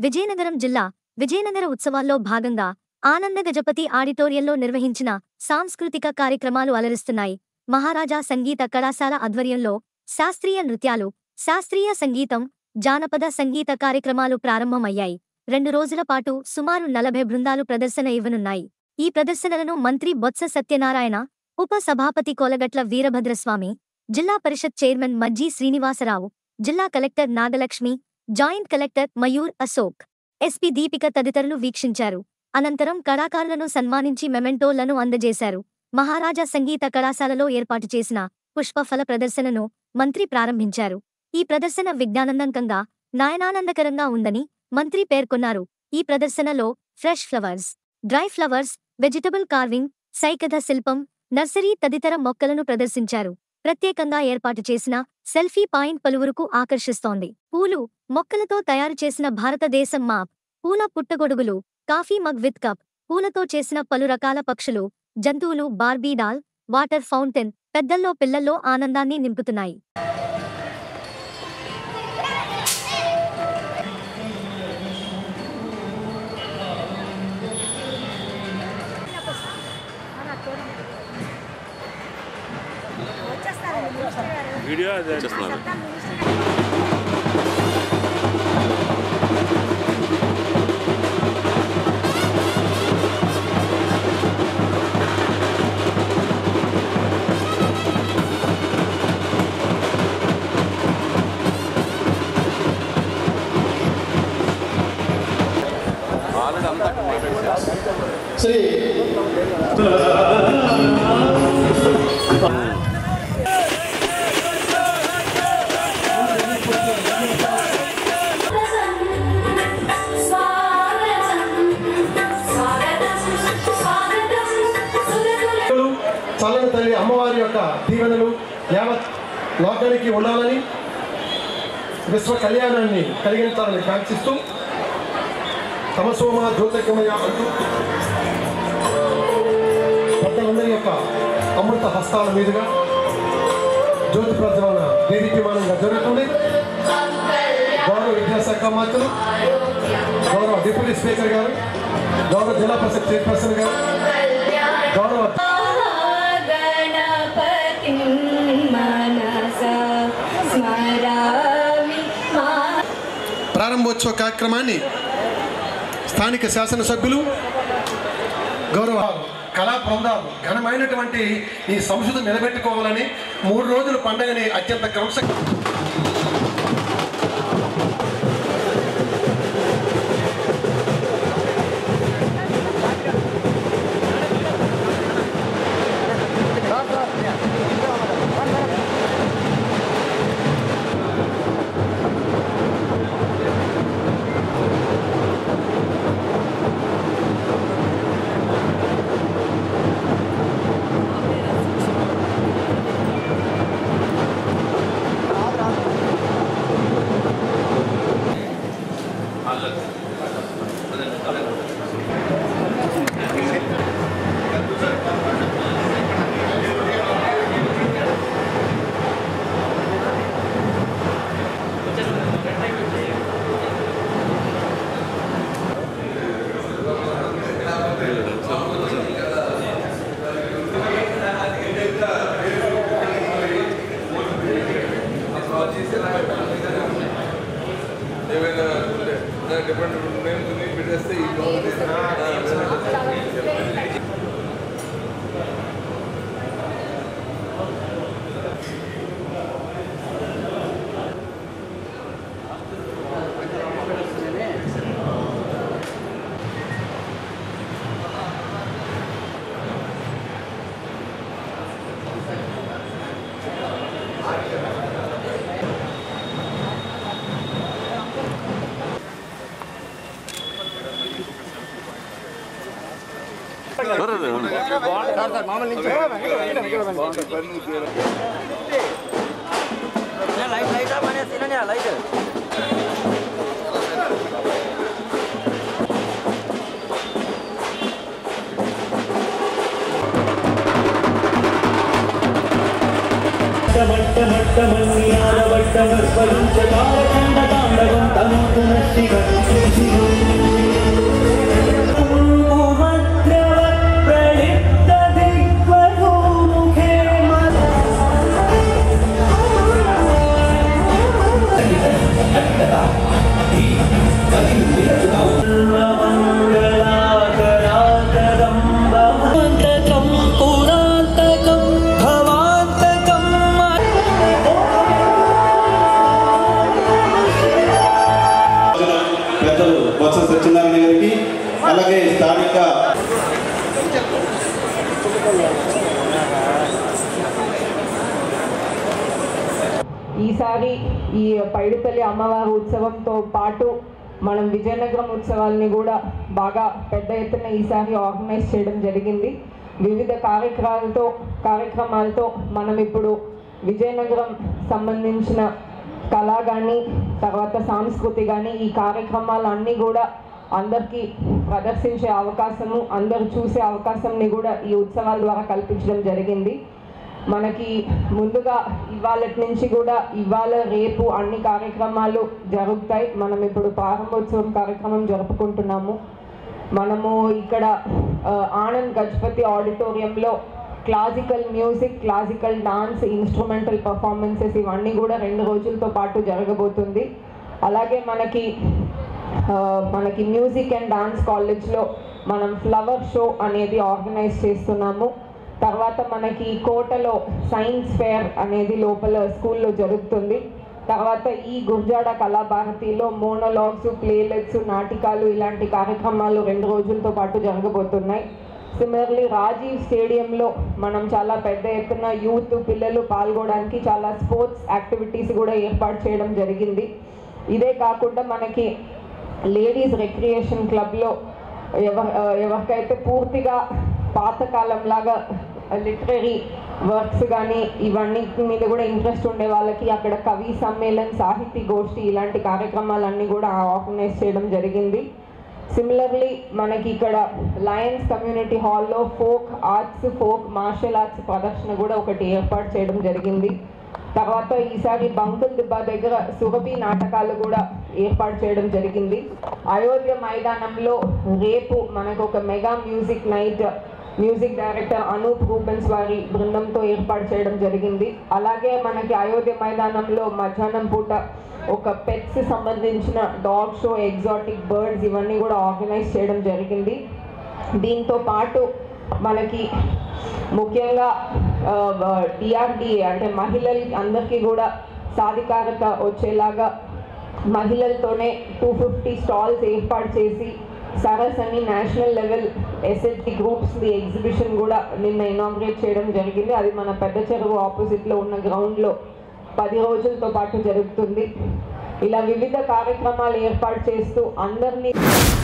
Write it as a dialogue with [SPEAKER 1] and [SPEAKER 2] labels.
[SPEAKER 1] విజయనగరం జిల్లా విజయనగర ఉత్సవాల్లో భాగంగా ఆనంద గజపతి ఆడిటోరియంలో నిర్వహించిన సాంస్కృతిక కార్యక్రమాలు అలరిస్తున్నాయి మహారాజా సంగీత కళాశాల ఆధ్వర్యంలో శాస్త్రీయ నృత్యాలు శాస్త్రీయ సంగీతం జానపద సంగీత కార్యక్రమాలు ప్రారంభమయ్యాయి రెండు రోజుల పాటు సుమారు నలభై బృందాలు ప్రదర్శన ఇవ్వనున్నాయి ఈ ప్రదర్శనలను మంత్రి బొత్స సత్యనారాయణ ఉప సభాపతి కోలగట్ల వీరభద్రస్వామి జిల్లా పరిషత్ చైర్మన్ మజ్జీ శ్రీనివాసరావు జిల్లా collector Nagalakshmi joint collector Mayur Ashok SP Deepika తదితరులు వీక్షించారు అనంతరం కళాకారులను సన్మానించి మెమెంటోలను అందజేశారు మహారాజా సంగీత కళాశాలలో ఏర్పాటు చేసిన పుష్పఫల ప్రదర్శనను మంత్రి ప్రారంభించారు ఈ ప్రదర్శన విజ్ఞానందంకంగా నాయనానందకరంగా ఉందని మంత్రి పేర్కొన్నారు ఈ ప్రదర్శనలో fresh flowers dry flowers vegetable carving సైకథ శిల్పం నర్సరీ తదితర మొక్కలను ప్రదర్శించారు ప్రత్యేకంగా ఏర్పాటు చేసిన సెల్ఫీ పాయింట్ పలువురుకు ఆకర్షిస్తోంది పూలు మొక్కలతో తయారు చేసిన భారతదేశం మాప్ పూల పుట్టగొడుగులు కాఫీ మగ్ విత్ కప్ పూలతో చేసిన పలు రకాల పక్షులు జంతువులు బార్బీ డాల్ వాటర్ ఫౌంటైన్ పెద్దల్లో పిల్లల్లో ఆనందాన్ని నింపుతున్నాయి
[SPEAKER 2] వీడియో అదే
[SPEAKER 3] చేస్తున్నారు ఆల్రెడీ అంతా అక్కడ మాట్లాడేసారు
[SPEAKER 4] శ్రీ చల్లని తల్లి అమ్మవారి యొక్క దీవెనలు యావత్ లోకానికి ఉండాలని విశ్వ కళ్యాణాన్ని కలిగించాలని కాంక్షిస్తూ తమసోమ జ్యోతిర్గమయ అంటూ పెద్దలందరి యొక్క అమృత హస్తాల మీదుగా జ్యోతి ప్రజ్వలన దేదీప్యమానంగా జరుగుతుంది గౌరవ విద్యాశాఖ మంత్రులు గౌరవ డిప్యూటీ స్పీకర్ గారు గౌరవ జిల్లా పరిషత్ చైర్పర్సన్ గారు గౌరవ
[SPEAKER 5] గణపతిం మనసా స్మరామి మా
[SPEAKER 4] ప్రారంభోత్సవ కార్యక్రమాన్ని స్థానిక శాసనసభ్యులు గౌరవ కళా బృందాలు ఘనమైనటువంటి ఈ సంస్కృతి నిలబెట్టుకోవాలని మూడు రోజుల పండుగని అత్యంత క్రమశ
[SPEAKER 3] ఏమైనా ఉంటే డిఫరెంట్ నేమ్స్ ఉంది పెట్టేస్తే ఈ
[SPEAKER 6] మంట
[SPEAKER 2] భవాంతకం పురాంతకం భవాంతకం
[SPEAKER 6] పెద్దలు బొత్స సత్యనారాయణ గారికి అలాగే స్థానిక
[SPEAKER 7] ఈసారి ఈ పైడిపల్లి అమ్మవారి ఉత్సవంతో పాటు మనం విజయనగరం ఉత్సవాల్ని కూడా బాగా పెద్ద ఎత్తున ఈసారి ఆర్గనైజ్ చేయడం జరిగింది వివిధ కార్యక్రమాలతో కార్యక్రమాలతో మనం ఇప్పుడు విజయనగరం సంబంధించిన కళ కానీ తర్వాత సంస్కృతి కానీ ఈ కార్యక్రమాలన్నీ కూడా అందరికీ ప్రదర్శించే అవకాశము అందరూ చూసే అవకాశంని కూడా ఈ ఉత్సవాల ద్వారా కల్పించడం జరిగింది మనకి ముందుగా ఇవాళ నుంచి కూడా ఇవాళ రేపు అన్ని కార్యక్రమాలు జరుగుతాయి మనం ఇప్పుడు ప్రారంభోత్సవం కార్యక్రమం జరుపుకుంటున్నాము మనము ఇక్కడ ఆ, ఆనంద్ గజపతి ఆడిటోరియంలో classical music classical dance instrumental performances ఇవన్నీ కూడా రెండు రోజులతో పాటు జరగబోతుంది అలాగే మనకి ఆ, మనకి మ్యూజిక్ అండ్ డాన్స్ కాలేజ్లో మనం ఫ్లవర్ షో అనేది ఆర్గనైజ్ చేస్తున్నాము తర్వాత మనకి కోటలో సైన్స్ ఫేర్ అనేది లోపల స్కూల్లో జరుగుతుంది తర్వాత ఈ గుర్జాడ కళాభారతిలో మోనోలాగ్స్ ప్లేలెట్స్ నాటికాలు ఇలాంటి కార్యక్రమాలు రెండు రోజులతో పాటు జరగబోతున్నాయి సిమిలర్లీ రాజీవ్ స్టేడియంలో మనం చాలా పెద్ద ఎత్తున యూత్ పిల్లలు పాల్గొనడానికి చాలా స్పోర్ట్స్ యాక్టివిటీస్ కూడా ఏర్పాటు చేయడం జరిగింది ఇదే కాకుండా మనకి లేడీస్ రిక్రియేషన్ క్లబ్లో ఎవ ఎవరికైతే పూర్తిగా పాతకాలం లాగా లిటరరీ వర్క్స్ కానీ ఇవన్నీ మీద కూడా ఇంట్రెస్ట్ ఉండే వాళ్ళకి అక్కడ కవి సమ్మేళన్ సాహితీ గోష్ఠి ఇలాంటి కార్యక్రమాలన్నీ కూడా ఆర్గనైజ్ చేయడం జరిగింది సిమిలర్లీ మనకి ఇక్కడ లయన్స్ కమ్యూనిటీ హాల్లో folk arts folk martial arts ప్రదర్శన కూడా ఒకటి ఏర్పాటు చేయడం జరిగింది తర్వాత ఈసారి బంకుల్ దిబ్బ దగ్గర సురభి నాటకాలు కూడా ఏర్పాటు చేయడం జరిగింది అయోధ్య మైదానంలో రేపు మనకు ఒక mega music night music director Anup Rubens వారి బృందంతో ఏర్పాటు చేయడం జరిగింది అలాగే మనకి అయోధ్య మైదానంలో మధ్యాహ్నం పూట ఒక పెట్స్ సంబంధించిన డాగ్ షో ఎగ్జాటిక్ బర్డ్స్ ఇవన్నీ కూడా ఆర్గనైజ్ చేయడం జరిగింది దీంతో పాటు మనకి ముఖ్యంగా డిఆర్డిఏ అంటే మహిళలు అందరికీ కూడా సాధికారత వచ్చేలాగా మహిళలతోనే టూ ఫిఫ్టీ స్టాల్స్ ఏర్పాటు చేసి సరస్ అని national level SST groups the exhibition కూడా నిన్న ఇనాగ్రేట్ చేయడం జరిగింది అది మన పెద్ద చెరువు ఆపోజిట్లో ఉన్న గ్రౌండ్లో పది రోజులతో పాటు జరుగుతుంది ఇలా వివిధ కార్యక్రమాలు ఏర్పాటు చేస్తూ అందరినీ